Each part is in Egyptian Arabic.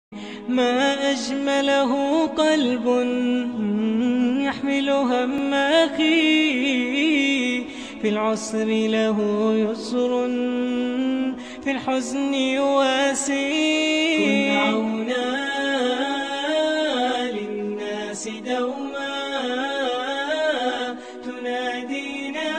ما أجمله قلب يحمل هم أخي في العسر له يسر في الحزن يواسي كن عونا للناس دوما تنادينا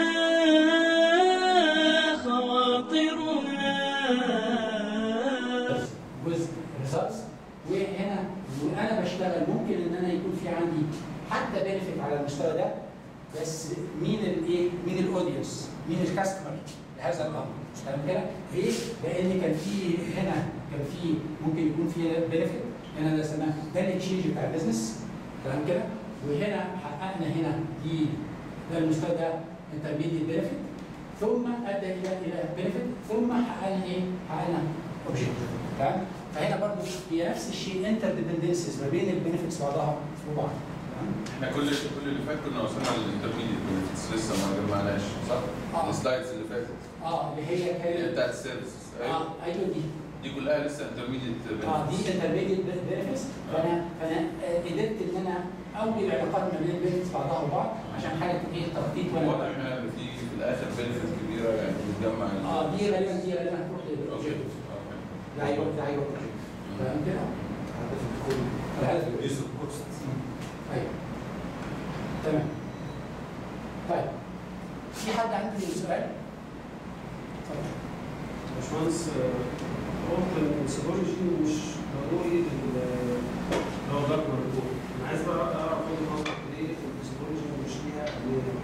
خواطرنا جزء ريسيرش وهنا وانا بشتغل ممكن ان انا يكون في عندي حتى بنفيت على المستوى ده بس مين الايه؟ مين الاودينس؟ مين الكاستمر لهذا الامر؟ تمام كده؟ ليه؟ لان كان في هنا كان في ممكن يكون في بنفيت هنا ده سماه ده الاكشينج بتاع البيزنس تمام كده؟ وهنا حققنا هنا دي ده المستوى ده انترميديت بنفيت ثم ادى الى الى بنفيت ثم حققنا ايه؟ حققنا اوبجيكت تمام؟ فهنا برضه هي نفس الشيء انتر ديبندنسز ما بين البنفيتس بعضها وبعض تمام؟ احنا كل كل اللي فات كنا وصلنا للانترميديت بنفيتس لسه ما جمعناش صح؟ آه. السلايدز اللي فاتت اه اللي هي اللي كانت بتاعت السيرفيسز ايوه اه ايوه دي دي كلها لسه انترميديت اه دي انترميديت بنفيتس فانا فانا آه، قدرت ان انا اولي العلاقات ما بين البنفيتس بعضها وبعض عشان حاجه ايه تخطيط واضح ولا ان في في الاخر بنفيت كبيره يعني بتجمع ال- اه دي غالبا دي غالبا هتروح اوكي للاوبجيكت اوكي ده هيروح ده هيروح تمام كده؟ الهدف ريديوس كوست ايوه تمام طيب في حد عنده سؤال؟ اتفضل باشمهندس آه، قلت السيكولوجي مش ضروري لل- اللي هو جارتنر ريبورت انا عايز بقى اعرف وجهه نظرك ليه السيكولوجي مش ليها اهميه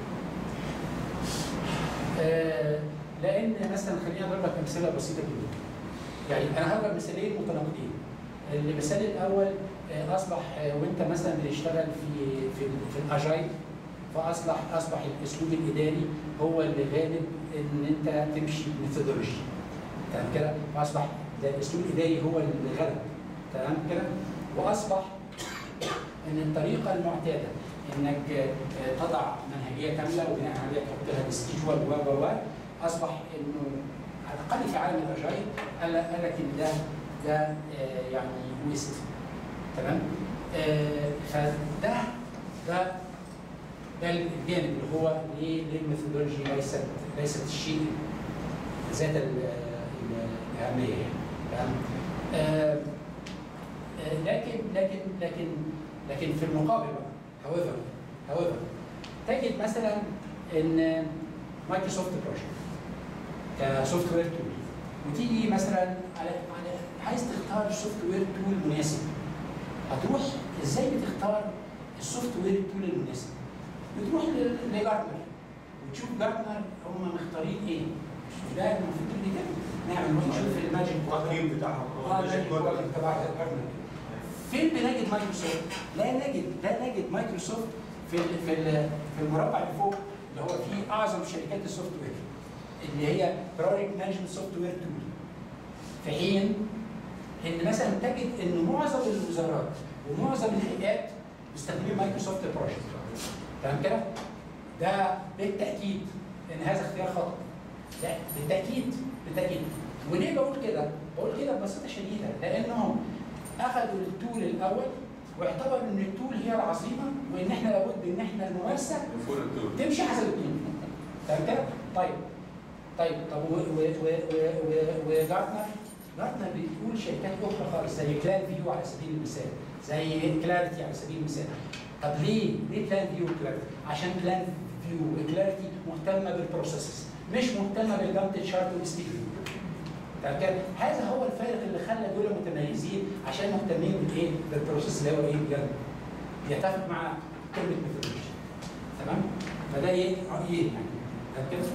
آه، لان مثلا خليني اضرب لك امثله بسيطه جدا. يعني انا هضرب مثالين متناقضين. المثال الاول آه، اصبح آه، وانت مثلا بتشتغل في في في الاجايل فاصبح اصبح الاسلوب الاداري هو اللي غالب ان انت تمشي بميثودولوجي. تمام كده؟ فاصبح ده الاسلوب الاداري هو اللي غلب. تمام كده؟ واصبح ان الطريقه المعتاده انك آه، تضع منهجيه كامله وبناء عليها تحط لها سكيجوال و و و اصبح انه على الاقل في عالم الاجايل قال قال لك ان ده ده آه، يعني ويست تمام آه، فده ده ده الجانب اللي هو ليه ليه الميثودولوجي ليست ليست الشيء ذات ال- ال- الاهميه يعني تمام آه، آه، لكن لكن لكن لكن في المقابل بقى however however تجد مثلا ان مايكروسوفت بروجكت كسوفت وير تول وتيجي مثلا على على عايز تختار سوفت وير تول مناسب هتروح ازاي بتختار السوفت وير تول المناسب؟ بتروح ل- لجارتنر وتشوف جارتنر هم مختارين ايه؟ شوف ده المفروض اللي كده نعمل نشوف الماجيك التقييم بتاعهم اه ماجيك كوادرنت تبع جارتنر فين بنجد مايكروسوفت؟ لا نجد لا نجد مايكروسوفت في ال في ال في المربع اللي فوق اللي هو فيه اعظم شركات السوفت وير اللي هي بروجكت مانجمنت سوفت وير تول في حين ان مثلا تجد ان معظم الوزارات ومعظم الهيئات مستخدمين مايكروسوفت بروجكت تمام كده؟ ده بالتاكيد ان هذا اختيار خطا لا بالتاكيد بالتاكيد وليه بقول كده؟ بقول كده ببساطه شديده لانهم اخذوا التول الاول واعتبروا ان التول هي العظيمه وان احنا لابد ان احنا الممارسه فول التول تمشي حسب التول تمام كده؟ طيب طيب طب و- و- و- و- و- وجارتنر جارتنر بتقول شركات اخرى خالص زي كلان فيو على سبيل المثال زي كلاريتي على سبيل المثال طب ليه؟ ليه كلان فيو وكلاريتي؟ عشان كلان فيو وكلاريتي مهتمه بالبروسيسز مش مهتمه بالجامت تشارت والستيك تمام كده؟ هذا هو الفارق اللي خلى دول متميزين عشان مهتمين بالايه؟ بالبروسيس اللي هو ايه بجد يتفق مع كلمه ميثودولوجي تمام؟ فده ايه؟ رايين يعني تمام كده؟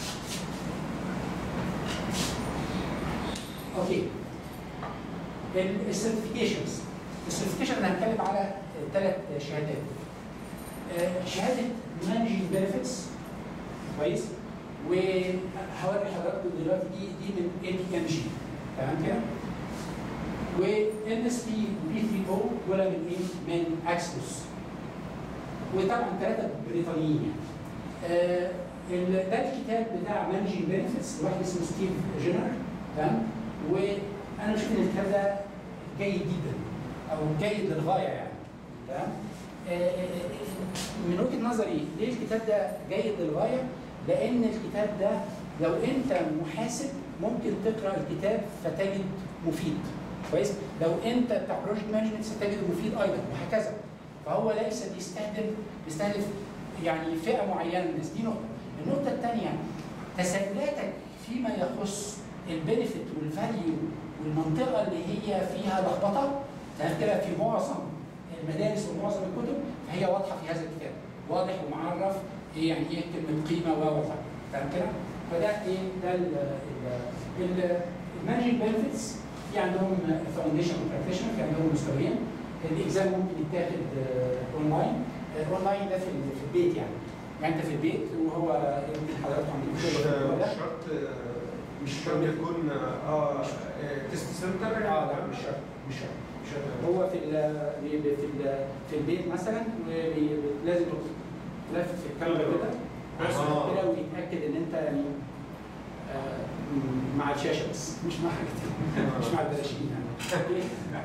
اوكي السيرتيفيكيشنز السيرتيفيكيشن انا هتكلم على ثلاث شهادات آه، شهاده مانجنج بنفيتس كويس وهوري حضراتكم دلوقتي دي دي من اي بي ام جي تمام كده و ان اس بي وبي 3 او دول من ايه؟ من اكسبوس وطبعا ثلاثه بريطانيين يعني آه، ال- ده الكتاب بتاع مانجنج بنفيتس واحد اسمه ستيف جينر تمام وانا بشوف ان الكتاب ده جيد جدا او جيد للغايه يعني تمام آه، آه، آه، من وجهه نظري ليه الكتاب ده جيد للغايه؟ لان الكتاب ده لو انت محاسب ممكن تقرا الكتاب فتجد مفيد كويس لو انت بتاع بروجكت مانجمنت ستجده مفيد ايضا وهكذا فهو ليس بيستهدف بيستهدف يعني فئه معينه من الناس دي نقطه النقطه الثانيه تساؤلاتك فيما يخص البنفيت والفاليو والمنطقه اللي هي فيها لخبطه تمام كده في معظم المدارس ومعظم الكتب فهي واضحه في هذا الكتاب واضح ومعرف ايه يعني ايه كلمه قيمه وواضحه تمام كده فده ايه ده المانجنج بنفيتس في عندهم فاونديشن وبراكتيشنر في عندهم مستويين الاكزام ممكن يتاخد آه، اونلاين آه، اونلاين ده في ال- في البيت يعني يعني انت في البيت وهو يمكن حضراتكم عندكم مش شغل في الموضوع مش ده. شرط مش شرط يكون اه تيست سنتر يعني اه لا مش شرط مش شرط مش شرط هو في ال في ال في, ال في البيت مثلا وبي- لازم تلف في الكاميرا كده آه. كده ويتاكد ان انت يعني آه، م- مع الشاشه بس مش مع حاجه مش مع البلاشين يعني أوكي؟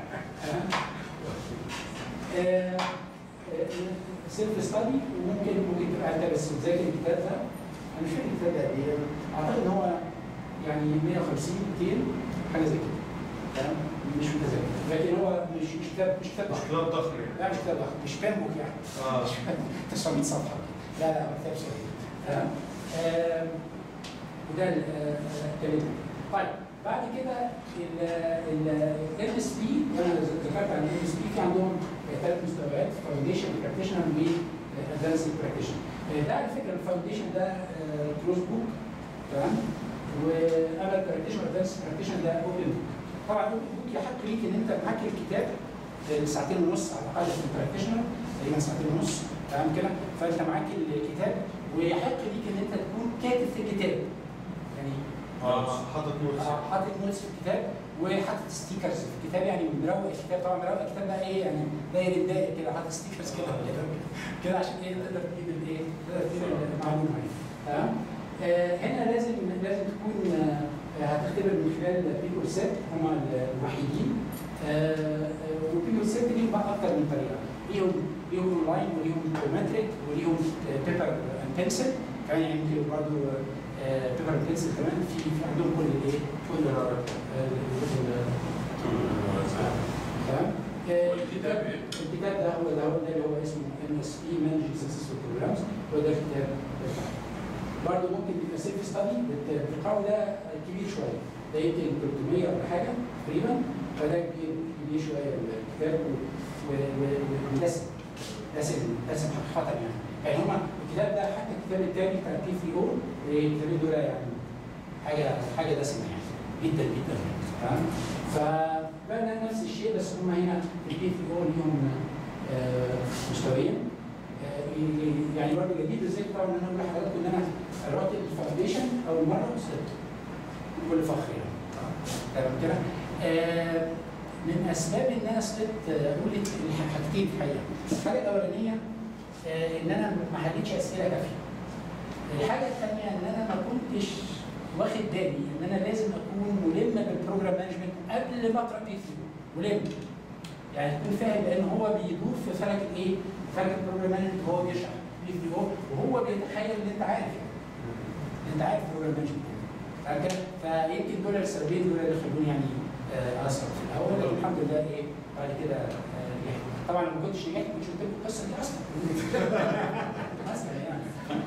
آه، آه، سيلف ستادي وممكن ممكن تبقى انت بس بتذاكر الكتاب ده انا مش فاكر الكتاب ده قد ايه اعتقد ان هو يعني 150 200 حاجه زي كده تمام مش متذكر لكن هو مش مش كتاب مش كتاب مش ضخم. كلام ضخم يعني لا مش كتاب ضخم مش كام بوك يعني اه مش 900 صفحه لا لا ما كتابش تمام آم، وده ال- آه، الكلام طيب بعد كده الام اس بي انا ذكرت عن الام اس بي في عندهم ثلاث مستويات فاونديشن براكتيشنر وادفانسد براكتيشنر ده على فكره الفاونديشن ده كلوز بوك تمام واما البراكتيشنر ادفانسد براكتيشنر ده اوبن بوك طبعا اوبن بوك يحق ليك ان انت معاك الكتاب آه، ساعتين ونص على الاقل في البراكتيشنر تقريبا ساعتين ونص تمام كده فانت معاك الكتاب ويحق ليك ان انت تكون كاتب في الكتاب يعني اه حاطط نوتس آه، حاطط نوتس في الكتاب وحاطط ستيكرز في الكتاب يعني مروق الكتاب طبعا مروق الكتاب ده ايه يعني داير الداير كده حاطط ستيكرز كده كده كده عشان ايه تقدر تجيب الايه تقدر تجيب المعلومه يعني تمام آه، هنا لازم لازم تكون آه، هتختبر من خلال بيبول سيت هم الوحيدين وبيبول سيت ليهم بقى اكتر من طريقه ليهم ليهم اونلاين وليهم بيومتريك وليهم بيبر اند بنسل كمان يعني يمكن برضه بيبر اند بنسل كمان في في عندهم كل الايه كل ال- ال- تمام آه، والكتاب إيه؟ الكتاب ده هو ده هو ده اللي هو اسمه ام اس بي مانجنج سكسسفول بروجرامز هو ده الكتاب بتاعه برضه ممكن يبقى سيلف ستادي بتقراه ده كبير شويه ده يمكن 300 ولا حاجه تقريبا فده كبير كبير شويه الكتاب و- و- و- ودسم دسم دسم حقيقه يعني يعني هما الكتاب ده حتى الكتاب التاني بتاع بي في او الكتابين دول يعني حاجه حاجه دسمه يعني جدا جدا تمام فبقى نفس الشيء بس هم هنا البي في او ليهم آه، مستويين آه، ي- يعني برضه جديد ازاي طبعا ان انا اقول لحضراتكم ان انا قرات الفاونديشن اول مره وصلت بكل فخر يعني تمام كده آه، من اسباب ان انا سقطت آه، اقول الح- حاجتين في الحقيقه الحاجه الاولانيه آه، ان انا ما حليتش اسئله كافيه الحاجه الثانيه ان انا ما كنتش واخد بالي ان انا لازم اكون ملم بالبروجرام مانجمنت قبل ما اقرا بي سي ملم يعني تكون فاهم لان هو بيدور في فلك الايه؟ فلك البروجرام مانجمنت وهو بيشرح بي سي وهو بيتخيل ان انت عارف يعني انت عارف بروجرام مانجمنت فاهم كده؟ فيمكن دول السببين دول اللي خلوني يعني آه، اسقط في الاول لكن الحمد لله ايه بعد كده آه، نجحت طبعا لو ما كنتش نجحت كنتش قلت لكم القصه دي اصلا اصلا يعني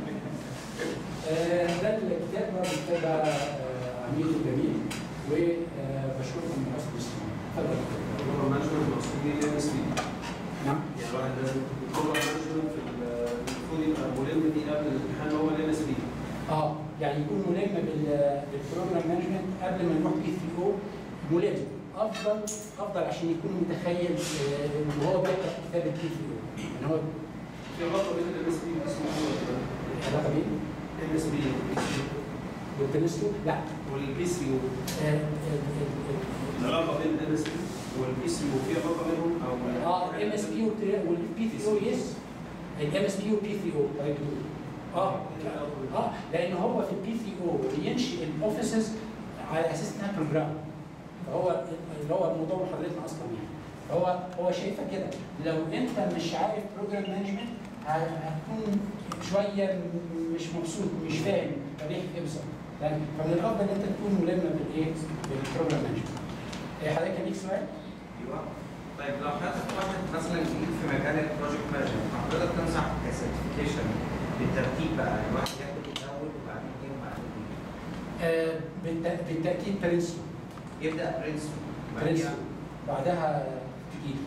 آه، ده الكتاب برضه كتاب آه، عميق وجميل وبشكركم من اصل الاستماع اتفضل البروجرام مانجمنت مقصود بيه ام اس بي نعم يعني الواحد لازم البروجرام مانجمنت في ال- المفروض يبقى ملم بيه قبل الامتحان اللي هو الام اس بي اه يعني يكون ملم بال- بالبروجرام مانجمنت قبل ما نروح بي 3 او ملم افضل افضل عشان يكون متخيل آه، وهو بيقرا كتاب البي 3 او يعني هو في علاقه بين الام اس بي اسمه علاقه بين ام اس بي والبنستو لا والبي سي يو آه، ال- ال- ال- العلاقه بين الام اس بي والبي سي يو في علاقه بينهم او اه الام اس بي والبي 3 او يس الام اس بي والبي 3 او طيب تقول. اه اه لان هو في البي 3 او بينشئ الاوفيسز على اساس انها بروجرام فهو اللي هو موضوع محاضرتنا اصلا يعني هو هو شايفها كده لو انت مش عارف بروجرام مانجمنت هتكون شويه م- مش مبسوط مش فاهم تاريخ ابسط يعني فمن الافضل ان انت تكون ملم بالايه؟ بالبروجرام مانجمنت. إيه حضرتك كان ليك سؤال؟ ايوه طيب لو حضرتك واحد مثلا جديد في مجال البروجكت مانجمنت حضرتك تنصح كسيرتيفيكيشن بالترتيب بقى الواحد ياخد الاول وبعدين ايه وبعدين ايه؟ آه بالت- بالتاكيد برنسو يبدا برنسو برنسو بعدها تجيلي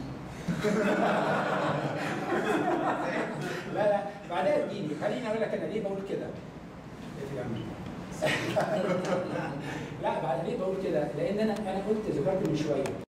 لا لا بعدها تجيلي خليني اقول لك انا ليه بقول كده لا بعد ليه بقول كده؟ لان انا انا قلت ذكرت من شويه